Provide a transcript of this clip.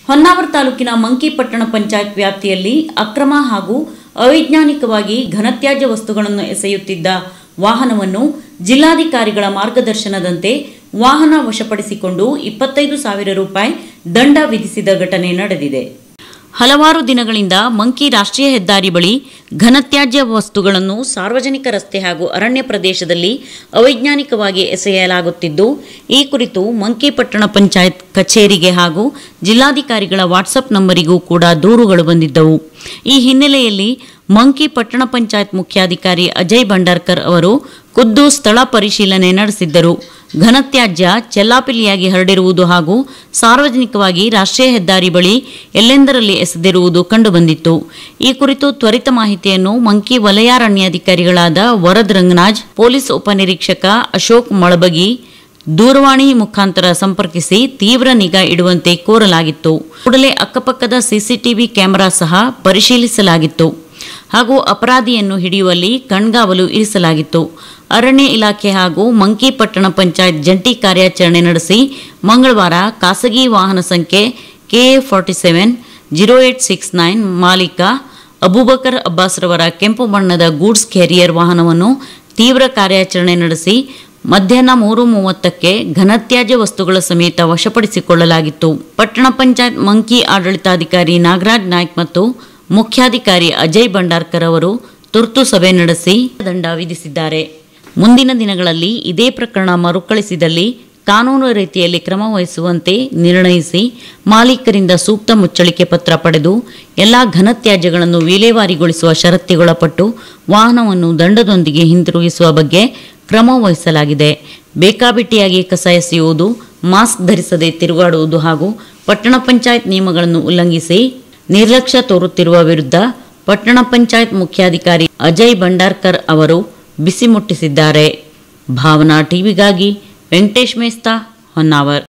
ಹೊನ್ನಾವರ ತಾಲೂಕಿನ ಮಂಕಿ ಪಟ್ಟಣ ಪಂಚಾಯತ್ ವ್ಯಾಪ್ತಿಯಲ್ಲಿ ಅಕ್ರಮ ಹಾಗೂ ಅವೈಜ್ಞಾನಿಕವಾಗಿ ಘನತ್ಯಾಜ್ಯ ವಸ್ತುಗಳನ್ನು ಎಸೆಯುತ್ತಿದ್ದ ವಾಹನವನ್ನು ಜಿಲ್ಲಾಧಿಕಾರಿಗಳ ಮಾರ್ಗದರ್ಶನದಂತೆ ವಾಹನ ವಶಪಡಿಸಿಕೊಂಡು ಇಪ್ಪತ್ತೈದು ಸಾವಿರ ರೂಪಾಯಿ ದಂಡ ವಿಧಿಸಿದ ಘಟನೆ ನಡೆದಿದೆ ಹಲವಾರು ದಿನಗಳಿಂದ ಮಂಕಿ ರಾಷ್ಟ್ರೀಯ ಹೆದ್ದಾರಿ ಬಳಿ ಘನತ್ಯಾಜ್ಯ ವಸ್ತುಗಳನ್ನು ಸಾರ್ವಜನಿಕ ರಸ್ತೆ ಹಾಗೂ ಅರಣ್ಯ ಪ್ರದೇಶದಲ್ಲಿ ಅವೈಜ್ಞಾನಿಕವಾಗಿ ಎಸೆಯಲಾಗುತ್ತಿದ್ದು ಈ ಕುರಿತು ಮಂಕಿ ಪಟ್ಟಣ ಪಂಚಾಯತ್ ಕಚೇರಿಗೆ ಹಾಗೂ ಜಿಲ್ಲಾಧಿಕಾರಿಗಳ ವಾಟ್ಸಪ್ ನಂಬರಿಗೂ ಕೂಡ ದೂರುಗಳು ಬಂದಿದ್ದವು ಈ ಹಿನ್ನೆಲೆಯಲ್ಲಿ ಮಂಕಿ ಪಟ್ಟಣ ಪಂಚಾಯತ್ ಮುಖ್ಯಾಧಿಕಾರಿ ಅಜಯ್ ಭಂಡಾರ್ಕರ್ ಅವರು ಖುದ್ದು ಸ್ಥಳ ಪರಿಶೀಲನೆ ನಡೆಸಿದ್ದರು ಘನತ್ಯಾಜ್ಯ ಚೆಲ್ಲಾಪಿಲ್ಲಿಯಾಗಿ ಹರಡಿರುವುದು ಹಾಗೂ ಸಾರ್ವಜನಿಕವಾಗಿ ರಾಷ್ಟ್ರೀಯ ಹೆದ್ದಾರಿ ಬಳಿ ಎಲ್ಲೆಂದರಲ್ಲಿ ಎಸೆದಿರುವುದು ಕಂಡುಬಂದಿತ್ತು ಈ ಕುರಿತು ತ್ವರಿತ ಮಾಹಿತಿಯನ್ನು ಮಂಕಿ ವಲಯಾರಣ್ಯಾಧಿಕಾರಿಗಳಾದ ವರದ್ ರಂಗನಾಜ್ ಪೊಲೀಸ್ ಉಪನಿರೀಕ್ಷಕ ಅಶೋಕ್ ಮಳಬಗಿ ದೂರವಾಣಿ ಮುಖಾಂತರ ಸಂಪರ್ಕಿಸಿ ತೀವ್ರ ನಿಗಾ ಇಡುವಂತೆ ಕೋರಲಾಗಿತ್ತು ಕೂಡಲೇ ಅಕ್ಕಪಕ್ಕದ ಸಿಸಿಟಿವಿ ಕ್ಯಾಮೆರಾ ಸಹ ಪರಿಶೀಲಿಸಲಾಗಿತ್ತು ಹಾಗೂ ಅಪರಾಧಿಯನ್ನು ಹಿಡಿಯುವಲ್ಲಿ ಕಣ್ಗಾವಲು ಇರಿಸಲಾಗಿತ್ತು ಅರಣ್ಯ ಇಲಾಖೆ ಹಾಗೂ ಮಂಕಿ ಪಟ್ಟಣ ಪಂಚಾಯತ್ ಜಂಟಿ ಕಾರ್ಯಾಚರಣೆ ನಡೆಸಿ ಮಂಗಳವಾರ ಖಾಸಗಿ ವಾಹನ ಸಂಖ್ಯೆ KA forty seven zero eight six nine ಮಾಲೀಕ ಅಬೂಬಕರ್ ಅಬ್ಬಾಸ್ರವರ ಕೆಂಪು ಬಣ್ಣದ ಗೂಡ್ಸ್ ಕ್ಯಾರಿಯರ್ ವಾಹನವನ್ನು ತೀವ್ರ ಕಾರ್ಯಾಚರಣೆ ನಡೆಸಿ ಮಧ್ಯಾಹ್ನ ಮೂರು ಮೂವತ್ತಕ್ಕೆ ಘನತ್ಯಾಜ್ಯ ವಸ್ತುಗಳ ಸಮೇತ ವಶಪಡಿಸಿಕೊಳ್ಳಲಾಗಿತ್ತು ಪಟ್ಟಣ ಪಂಚಾಯತ್ ಮಂಕಿ ಆಡಳಿತಾಧಿಕಾರಿ ನಾಗರಾಜ್ ನಾಯ್ಕ್ ಮತ್ತು ಮುಖ್ಯಾಧಿಕಾರಿ ಅಜಯ್ ಭಂಡಾರ್ಕರ್ ಅವರು ತುರ್ತು ಸಭೆ ನಡೆಸಿ ದಂಡ ವಿಧಿಸಿದ್ದಾರೆ ಮುಂದಿನ ದಿನಗಳಲ್ಲಿ ಇದೇ ಪ್ರಕರಣ ಮರುಕಳಿಸಿದಲ್ಲಿ ಕಾನೂನು ರೀತಿಯಲ್ಲಿ ಕ್ರಮ ವಹಿಸುವಂತೆ ನಿರ್ಣಯಿಸಿ ಮಾಲೀಕರಿಂದ ಸೂಕ್ತ ಮುಚ್ಚಳಿಕೆ ಪತ್ರ ಪಡೆದು ಎಲ್ಲ ಘನತ್ಯಾಜ್ಯಗಳನ್ನು ವಿಲೇವಾರಿಗೊಳಿಸುವ ಷರತ್ತಿಗೊಳಪಟ್ಟು ವಾಹನವನ್ನು ದಂಡದೊಂದಿಗೆ ಹಿಂತಿರುಗಿಸುವ ಬಗ್ಗೆ ಕ್ರಮ ವಹಿಸಲಾಗಿದೆ ಬೇಕಾಬಿಟ್ಟಿಯಾಗಿ ಕಸ ಎಸೆಯುವುದು ಮಾಸ್ಕ್ ಧರಿಸದೆ ತಿರುಗಾಡುವುದು ಹಾಗೂ ಪಟ್ಟಣ ಪಂಚಾಯತ್ ನಿಯಮಗಳನ್ನು ಉಲ್ಲಂಘಿಸಿ ನಿರ್ಲಕ್ಷ್ಯ ತೋರುತ್ತಿರುವ ವಿರುದ್ಧ ಪಟ್ಟಣ ಪಂಚಾಯತ್ ಮುಖ್ಯಾಧಿಕಾರಿ ಅಜಯ್ ಭಂಡಾರ್ಕರ್ ಅವರು ಬಿಸಿ ಮುಟ್ಟಿಸಿದ್ದಾರೆ ಭಾವನಾ ಟಿವಿಗಾಗಿ ವೆಂಕಟೇಶ್ ಮೇಸ್ತಾ ಹೊನ್ನಾವರ್